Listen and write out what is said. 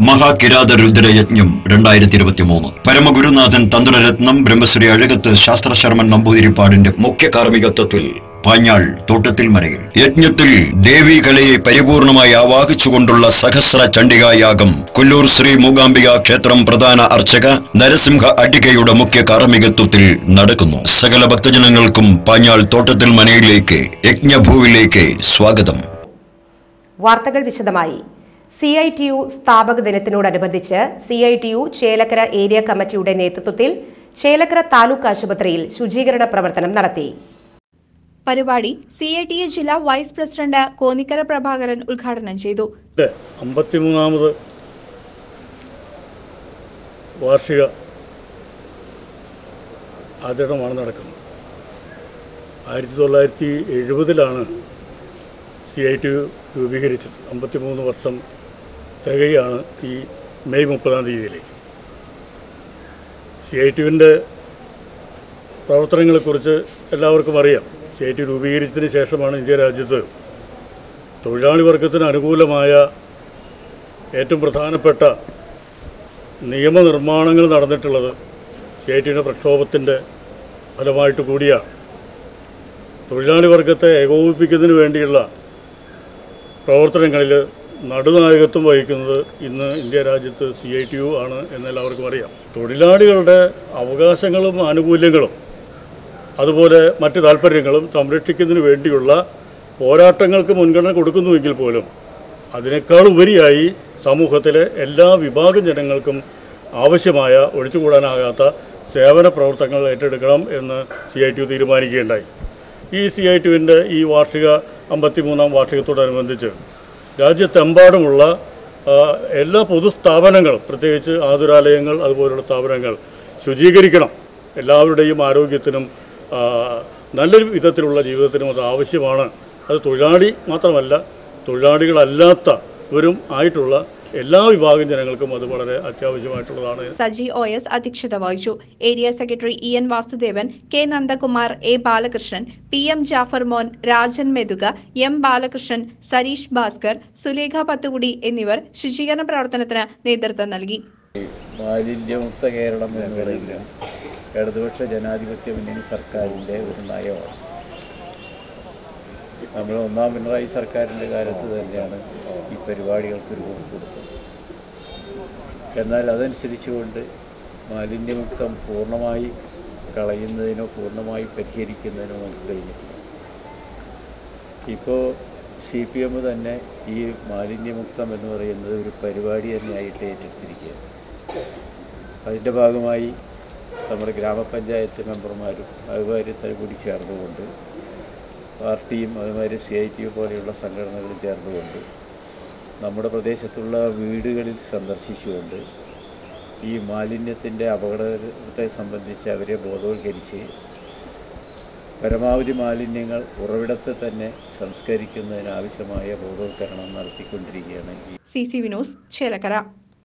മഹാകിരാത രുദ്രയജ്ഞം രണ്ടായിരത്തി ഇരുപത്തി മൂന്ന് പരമഗുരുനാഥൻ തന്ത്രരത്നം ബ്രഹ്മശ്രീ അഴകത്ത് ശാസ്ത്രശർമ്മൻ നമ്പൂതിരിപ്പാടിന്റെ മുഖ്യ കാർമ്മികത്വത്തിൽ പാഞ്ഞാൾ തോട്ടത്തിൽ മരയിൽ യജ്ഞത്തിൽ ദേവീ കലയെ പരിപൂർണമായി ആവാഹിച്ചുകൊണ്ടുള്ള സഹസ്ര ചണ്ഡികായാഗം കൊല്ലൂർ ശ്രീ മൂകാംബിക ക്ഷേത്രം പ്രധാന അർച്ചക നരസിംഹ അടികയുടെ മുഖ്യ കാർമ്മികത്വത്തിൽ നടക്കുന്നു സകല ഭക്തജനങ്ങൾക്കും പാഞ്ഞാൾ തോട്ടത്തിൽ മനയിലേക്ക് യജ്ഞഭൂവിലേക്ക് സ്വാഗതം വാർത്തകൾ വിശദമായി സി ഐ ടി യു സ്ഥാപക ദിനത്തിനോടനുബന്ധിച്ച് C I T U Chelakkara area കമ്മിറ്റിയുടെ നേതൃത്വത്തിൽ ചേലക്കര താലൂക്ക് ആശുപത്രിയിൽ ശുചീകരണ പ്രവർത്തനം നടത്തി പരിപാടി സി ഐ ടി എ ജില്ലാ വൈസ് പ്രസിഡന്റ് കോന്നിക്കര പ്രഭാകരൻ ഉദ്ഘാടനം ചെയ്തു ഇത് അമ്പത്തിമൂന്നാമത് വാർഷിക ആചരണമാണ് നടക്കുന്നത് ആയിരത്തി തൊള്ളായിരത്തി എഴുപതിലാണ് സി ഐ ടി രൂപീകരിച്ചത് അമ്പത്തിമൂന്ന് വർഷം തികയാണ് ഈ മെയ് മുപ്പതാം തീയതിയിലേക്ക് സി ഐ ടിയുവിൻ്റെ പ്രവർത്തനങ്ങളെക്കുറിച്ച് എല്ലാവർക്കും അറിയാം സി ഐ ടി രൂപീകരിച്ചതിന് ശേഷമാണ് ഇന്ത്യ രാജ്യത്ത് തൊഴിലാളി വർഗത്തിന് അനുകൂലമായ ഏറ്റവും പ്രധാനപ്പെട്ട നിയമനിർമ്മാണങ്ങൾ നടന്നിട്ടുള്ളത് സി ഐ ടിയുടെ പ്രക്ഷോഭത്തിൻ്റെ ഫലമായിട്ട് കൂടിയാണ് തൊഴിലാളി വർഗത്തെ ഏകോപിപ്പിക്കുന്നതിന് വേണ്ടിയുള്ള പ്രവർത്തനങ്ങളിൽ നടുനായകത്വം വഹിക്കുന്നത് ഇന്ന് ഇന്ത്യ രാജ്യത്ത് സി ഐ ടി യു ആണ് എന്നെല്ലാവർക്കും അറിയാം തൊഴിലാളികളുടെ അവകാശങ്ങളും ആനുകൂല്യങ്ങളും അതുപോലെ മറ്റ് താല്പര്യങ്ങളും സംരക്ഷിക്കുന്നതിന് വേണ്ടിയുള്ള പോരാട്ടങ്ങൾക്ക് മുൻഗണന കൊടുക്കുന്നുവെങ്കിൽ പോലും അതിനേക്കാൾ ഉപരിയായി സമൂഹത്തിലെ എല്ലാ വിഭാഗം ജനങ്ങൾക്കും ആവശ്യമായ ഒഴിച്ചുകൂടാനാകാത്ത സേവന പ്രവർത്തനങ്ങൾ ഏറ്റെടുക്കണം എന്ന് സി ഐ ടി യു തീരുമാനിക്കുകയുണ്ടായി ഈ സി ഐ ടിയുവിൻ്റെ ഈ വാർഷിക അമ്പത്തിമൂന്നാം വാർഷികത്തോടനുബന്ധിച്ച് രാജ്യത്തെമ്പാടുമുള്ള ആ, എല്ലാ പൊതുസ്ഥാപനങ്ങളും പ്രത്യേകിച്ച് ആതുരാലയങ്ങൾ അതുപോലുള്ള സ്ഥാപനങ്ങൾ ശുചീകരിക്കണം എല്ലാവരുടെയും ആരോഗ്യത്തിനും ആ, നല്ലൊരു വിധത്തിലുള്ള ജീവിതത്തിനും അത് ആവശ്യമാണ് അത് തൊഴിലാളി മാത്രമല്ല തൊഴിലാളികളല്ലാത്തവരും ആയിട്ടുള്ള എല്ലാ വിഭാഗം ജനങ്ങൾക്കും അത് വളരെ അത്യാവശ്യമായിട്ടുള്ളതാണ് സജി ഒ എസ് അധ്യക്ഷത വഹിച്ചു area secretary E N Vasudevan K Nandakumar A Balakrishnan P M Jafar Mon Rajan Methuka M Balakrishnan Sareesh Bhaskar Sulekha Pathukudi എന്നിവർ ശുചീകരണ പ്രവർത്തനത്തിന് നേതൃത്വം നൽകി മാലിന്യമുക്ത കേരളം എന്ന് പറയുന്ന ഇടതുപക്ഷ ജനാധിപത്യ മുന്നണി സർക്കാരിൻ്റെ ഒരു നയമാണ് നമ്മൾ ഒന്നാം പിണറായി സർക്കാരിൻ്റെ കാലത്ത് തന്നെയാണ് ഈ പരിപാടികൾക്ക് രൂപം കൊടുത്തത് എന്നാൽ അതനുസരിച്ചുകൊണ്ട് മാലിന്യമുക്തം പൂർണ്ണമായി കളയുന്നതിനോ പൂർണ്ണമായി പരിഹരിക്കുന്നതിനോ നമുക്ക് കഴിഞ്ഞിട്ടില്ല ഇപ്പോൾ സി പി എം തന്നെ ഈ മാലിന്യമുക്തം എന്ന് പറയുന്നത് ഒരു പരിപാടി തന്നെയായിട്ട് ഏറ്റെടുത്തിരിക്കുകയാണ് അതിൻ്റെ ഭാഗമായി നമ്മുടെ ഗ്രാമപഞ്ചായത്ത് മെമ്പർമാരും അതുമാതിരി തന്നെ കൂടി ചേർന്നുകൊണ്ട് പാർട്ടിയും അതുമാതിരി സി ഐ ടി പോലെയുള്ള സംഘടനകളും ചേർന്നുകൊണ്ട് നമ്മുടെ പ്രദേശത്തുള്ള വീടുകളിൽ സന്ദർശിച്ചുകൊണ്ട് ഈ മാലിന്യത്തിൻ്റെ അപകടത്തെ സംബന്ധിച്ച് അവരെ ബോധവൽക്കരിച്ച് പരമാവധി മാലിന്യങ്ങൾ ഉറവിടത്തെ തന്നെ സംസ്കരിക്കുന്നതിനാവശ്യമായ ബോധവൽക്കരണം നടത്തിക്കൊണ്ടിരിക്കുകയാണ് ഈ സി സി വിനോസ് ചേലക്കര